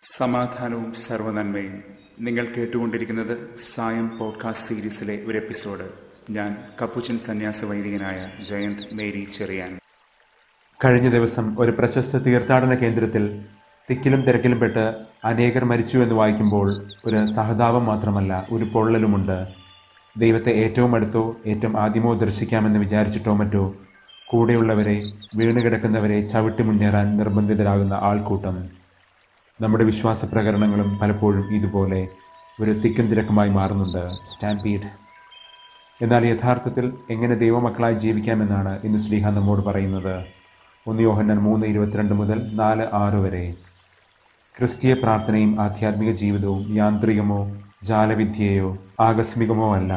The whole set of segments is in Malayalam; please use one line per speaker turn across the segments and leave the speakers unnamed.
സമാധാനവും സർവനന്മയും നിങ്ങൾ കേട്ടുകൊണ്ടിരിക്കുന്നത് സായം പോഡ്കാസ്റ്റ് സീരീസിലെ ഒരു എപ്പിസോഡ് ഞാൻ കപ്പുച്ചൻ സന്യാസ വൈദികനായ ജയന്ത് മേരി ചെറിയാൻ
കഴിഞ്ഞ ദിവസം ഒരു പ്രശസ്ത തീർത്ഥാടന കേന്ദ്രത്തിൽ തിക്കിലും തിരക്കിലും പെട്ട് അനേകർ മരിച്ചു എന്ന് വായിക്കുമ്പോൾ ഒരു സഹതാപം മാത്രമല്ല ഒരു പൊള്ളലുമുണ്ട് ദൈവത്തെ ഏറ്റവും അടുത്തോ ഏറ്റവും ആദ്യമോ ദർശിക്കാമെന്ന് വിചാരിച്ചിട്ടോ മറ്റോ കൂടെയുള്ളവരെ വീണുകിടക്കുന്നവരെ ചവിട്ടി മുന്നേറാൻ നിർബന്ധിതരാകുന്ന ആൾക്കൂട്ടം നമ്മുടെ വിശ്വാസ പ്രകരണങ്ങളും പലപ്പോഴും ഇതുപോലെ ഒരു തിക്കും തിരക്കുമായി മാറുന്നുണ്ട് സ്റ്റാമ്പീഡ് എന്നാൽ യഥാർത്ഥത്തിൽ എങ്ങനെ ദൈവമക്കളായി ജീവിക്കാമെന്നാണ് ഇന്ന് ശ്രീഹ നമ്മോട് പറയുന്നത് ഒന്ന് യോഹന്നാൻ മൂന്ന് ഇരുപത്തിരണ്ട് മുതൽ നാല് ആറ് വരെ ക്രിസ്തീയ പ്രാർത്ഥനയും ആധ്യാത്മിക ജീവിതവും യാന്ത്രികമോ ജാലവിദ്യയോ ആകസ്മികമോ അല്ല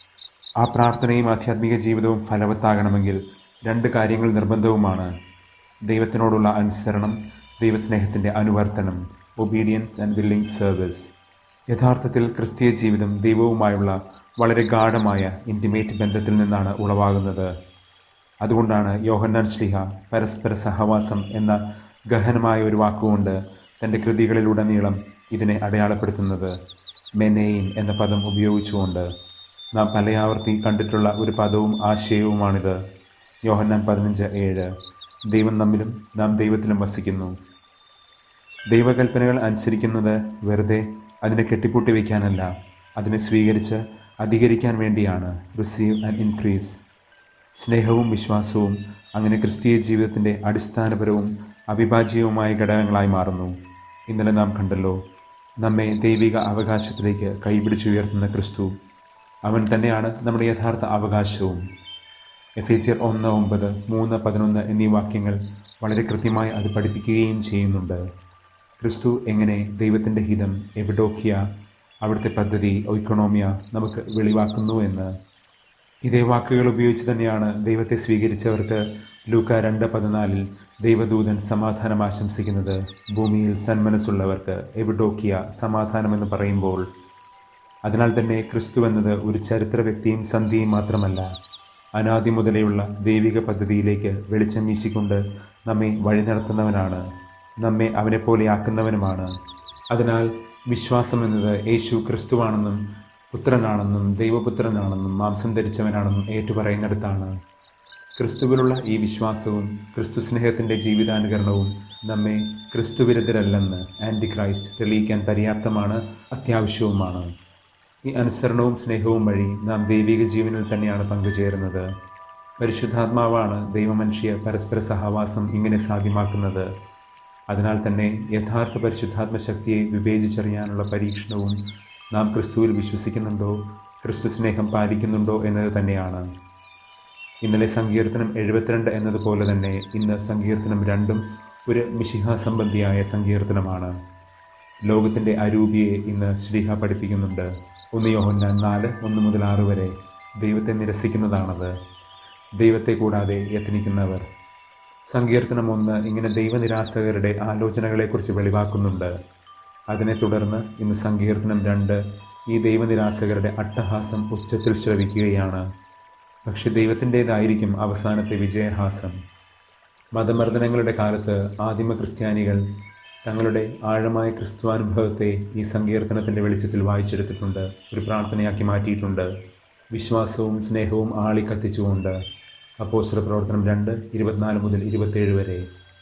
ആ പ്രാർത്ഥനയും ആധ്യാത്മിക ജീവിതവും ഫലവത്താകണമെങ്കിൽ രണ്ട് കാര്യങ്ങൾ നിർബന്ധവുമാണ് ദൈവത്തിനോടുള്ള അനുസരണം ദൈവസ്നേഹത്തിൻ്റെ അനുവർത്തനം ഒബീഡിയൻസ് ആൻഡ് വില്ലിംഗ് സർവീസ് യഥാർത്ഥത്തിൽ ക്രിസ്തീയ ജീവിതം ദൈവവുമായുള്ള വളരെ ഗാഠമായ ഇൻറ്റിമേറ്റ് ബന്ധത്തിൽ നിന്നാണ് ഉളവാകുന്നത് അതുകൊണ്ടാണ് യോഹന്നാൻ ശ്ലിഹ പരസ്പര സഹവാസം എന്ന ഗഹനമായ ഒരു വാക്കുകൊണ്ട് തൻ്റെ കൃതികളിലുടനീളം ഇതിനെ അടയാളപ്പെടുത്തുന്നത് മെനേയിൻ എന്ന പദം ഉപയോഗിച്ചുകൊണ്ട് നാം പലയാവർത്തി കണ്ടിട്ടുള്ള ഒരു പദവും ആശയവുമാണിത് യോഹന്നാൻ പതിനഞ്ച് ഏഴ് ദൈവം നമ്മിലും നാം ദൈവത്തിലും വസിക്കുന്നു ദൈവകൽപ്പനകൾ അനുസരിക്കുന്നത് വെറുതെ അതിനെ കെട്ടിപ്പൂട്ടി വയ്ക്കാനല്ല അതിനെ സ്വീകരിച്ച് അധികരിക്കാൻ വേണ്ടിയാണ് റിസീവ് ആൻഡ് ഇൻക്രീസ് സ്നേഹവും വിശ്വാസവും അങ്ങനെ ക്രിസ്തീയ ജീവിതത്തിൻ്റെ അടിസ്ഥാനപരവും അവിഭാജ്യവുമായ ഘടകങ്ങളായി മാറുന്നു ഇന്നലെ നാം കണ്ടല്ലോ നമ്മെ ദൈവിക അവകാശത്തിലേക്ക് കൈപിടിച്ചുയർത്തുന്ന ക്രിസ്തു അവൻ തന്നെയാണ് നമ്മുടെ യഥാർത്ഥ അവകാശവും എഫേസിയർ ഒന്ന് ഒമ്പത് മൂന്ന് പതിനൊന്ന് എന്നീ വാക്യങ്ങൾ വളരെ കൃത്യമായി അത് പഠിപ്പിക്കുകയും ചെയ്യുന്നുണ്ട് ക്രിസ്തു എങ്ങനെ ദൈവത്തിൻ്റെ ഹിതം എവിഡോക്കിയ അവിടുത്തെ പദ്ധതി ഒയ്ക്കണോമിയ നമുക്ക് വെളിവാക്കുന്നു എന്ന് ഇതേ വാക്കുകൾ ഉപയോഗിച്ച് തന്നെയാണ് ദൈവത്തെ സ്വീകരിച്ചവർക്ക് ലൂക്ക രണ്ട് പതിനാലിൽ ദൈവദൂതൻ സമാധാനം ആശംസിക്കുന്നത് ഭൂമിയിൽ സന്മനസ്സുള്ളവർക്ക് എവിഡോക്കിയ സമാധാനമെന്ന് പറയുമ്പോൾ അതിനാൽ തന്നെ ക്രിസ്തു എന്നത് ഒരു ചരിത്ര വ്യക്തിയും സന്ധിയും മാത്രമല്ല അനാദി മുതലെയുള്ള ദൈവിക പദ്ധതിയിലേക്ക് വെളിച്ചം വീശിക്കൊണ്ട് നമ്മെ വഴി നടത്തുന്നവനാണ് നമ്മെ അവനെപ്പോലെയാക്കുന്നവനുമാണ് അതിനാൽ വിശ്വാസം എന്നത് യേശു ക്രിസ്തുവാണെന്നും പുത്രനാണെന്നും ദൈവപുത്രനാണെന്നും മാംസം ധരിച്ചവനാണെന്നും ഏറ്റുപറയുന്നിടത്താണ് ക്രിസ്തുവിലുള്ള ഈ വിശ്വാസവും ക്രിസ്തു സ്നേഹത്തിൻ്റെ ജീവിതാനുകരണവും നമ്മെ ക്രിസ്തുവിരുദ്ധരല്ലെന്ന് ആൻറ്റി ക്രൈസ്റ്റ് തെളിയിക്കാൻ പര്യാപ്തമാണ് അത്യാവശ്യവുമാണ് ഈ അനുസരണവും സ്നേഹവും വഴി നാം ദൈവിക ജീവനിൽ തന്നെയാണ് പങ്കുചേരുന്നത് പരിശുദ്ധാത്മാവാണ് ദൈവമനുഷ്യ പരസ്പര സഹവാസം ഇങ്ങനെ സാധ്യമാക്കുന്നത് അതിനാൽ തന്നെ യഥാർത്ഥ പരിശുദ്ധാത്മ ശക്തിയെ വിവേചിച്ചറിയാനുള്ള പരീക്ഷണവും നാം ക്രിസ്തുവിൽ വിശ്വസിക്കുന്നുണ്ടോ ക്രിസ്തു സ്നേഹം പാലിക്കുന്നുണ്ടോ എന്നത് തന്നെയാണ് ഇന്നലെ സങ്കീർത്തനം എഴുപത്തിരണ്ട് എന്നതുപോലെ തന്നെ ഇന്ന് സങ്കീർത്തനം രണ്ടും ഒരു മിശിഹ സംബന്ധിയായ സങ്കീർത്തനമാണ് ലോകത്തിൻ്റെ അരൂപിയെ ഇന്ന് ശ്രീഹ പഠിപ്പിക്കുന്നുണ്ട് ഒന്ന് യോഹന്നാൻ നാല് ഒന്ന് മുതൽ ആറ് വരെ ദൈവത്തെ നിരസിക്കുന്നതാണത് ദൈവത്തെ കൂടാതെ യത്നിക്കുന്നവർ സങ്കീർത്തനം ഒന്ന് ഇങ്ങനെ ദൈവനിരാസകരുടെ ആലോചനകളെക്കുറിച്ച് വെളിവാക്കുന്നുണ്ട് അതിനെ തുടർന്ന് ഇന്ന് സങ്കീർത്തനം രണ്ട് ഈ ദൈവനിരാസകരുടെ അട്ടഹാസം ഉച്ചത്തിൽ ശ്രവിക്കുകയാണ് പക്ഷെ ദൈവത്തിൻ്റേതായിരിക്കും അവസാനത്തെ വിജയഹാസം മതമർദ്ദനങ്ങളുടെ കാലത്ത് ആദിമ ക്രിസ്ത്യാനികൾ തങ്ങളുടെ ആഴമായ ക്രിസ്തുവാനുഭവത്തെ ഈ സങ്കീർത്തനത്തിൻ്റെ വെളിച്ചത്തിൽ വായിച്ചെടുത്തിട്ടുണ്ട് ഒരു പ്രാർത്ഥനയാക്കി മാറ്റിയിട്ടുണ്ട് വിശ്വാസവും സ്നേഹവും ആളി കത്തിച്ചുകൊണ്ട് അപ്പോസ്റ്റർ പ്രവർത്തനം രണ്ട് ഇരുപത്തിനാല് മുതൽ ഇരുപത്തേഴ് വരെ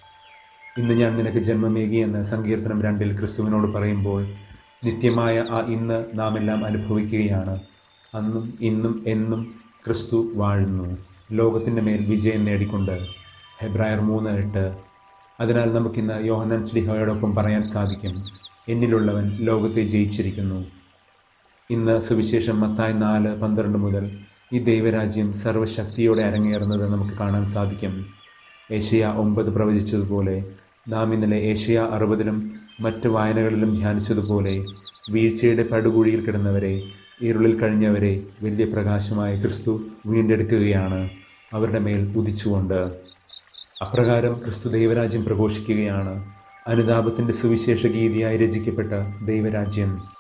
ഇന്ന് ഞാൻ നിനക്ക് ജന്മമേകി എന്ന് സങ്കീർത്തനം രണ്ടിൽ ക്രിസ്തുവിനോട് പറയുമ്പോൾ നിത്യമായ ആ ഇന്ന് നാം എല്ലാം അനുഭവിക്കുകയാണ് അന്നും ഇന്നും എന്നും ക്രിസ്തു വാഴുന്നു ലോകത്തിൻ്റെ മേൽ വിജയം നേടിക്കൊണ്ട് ഹെബ്രായർ മൂന്ന് എട്ട് അതിനാൽ നമുക്കിന്ന് യോഹന്നാൻ ശ്ലിഹയോടൊപ്പം പറയാൻ സാധിക്കും എന്നിലുള്ളവൻ ലോകത്തെ ജയിച്ചിരിക്കുന്നു ഇന്ന് സുവിശേഷം മത്തായി നാല് പന്ത്രണ്ട് മുതൽ ഈ ദൈവരാജ്യം സർവശക്തിയോടെ അരങ്ങേറുന്നത് നമുക്ക് കാണാൻ സാധിക്കും ഏഷ്യ ഒമ്പത് പ്രവചിച്ചതുപോലെ നാം ഇന്നലെ ഏഷ്യ അറുപതിലും മറ്റ് വായനകളിലും ധ്യാനിച്ചതുപോലെ വീഴ്ചയുടെ പടുകുഴിയിൽ കിടന്നവരെ ഇരുളിൽ കഴിഞ്ഞവരെ വലിയ പ്രകാശമായ ക്രിസ്തു വീണ്ടെടുക്കുകയാണ് അവരുടെ മേൽ ഉദിച്ചുകൊണ്ട് അപ്രകാരം ക്രിസ്തു ദൈവരാജ്യം പ്രഘോഷിക്കുകയാണ് അനുതാപത്തിൻ്റെ സുവിശേഷ ഗീതിയായി രചിക്കപ്പെട്ട ദൈവരാജ്യം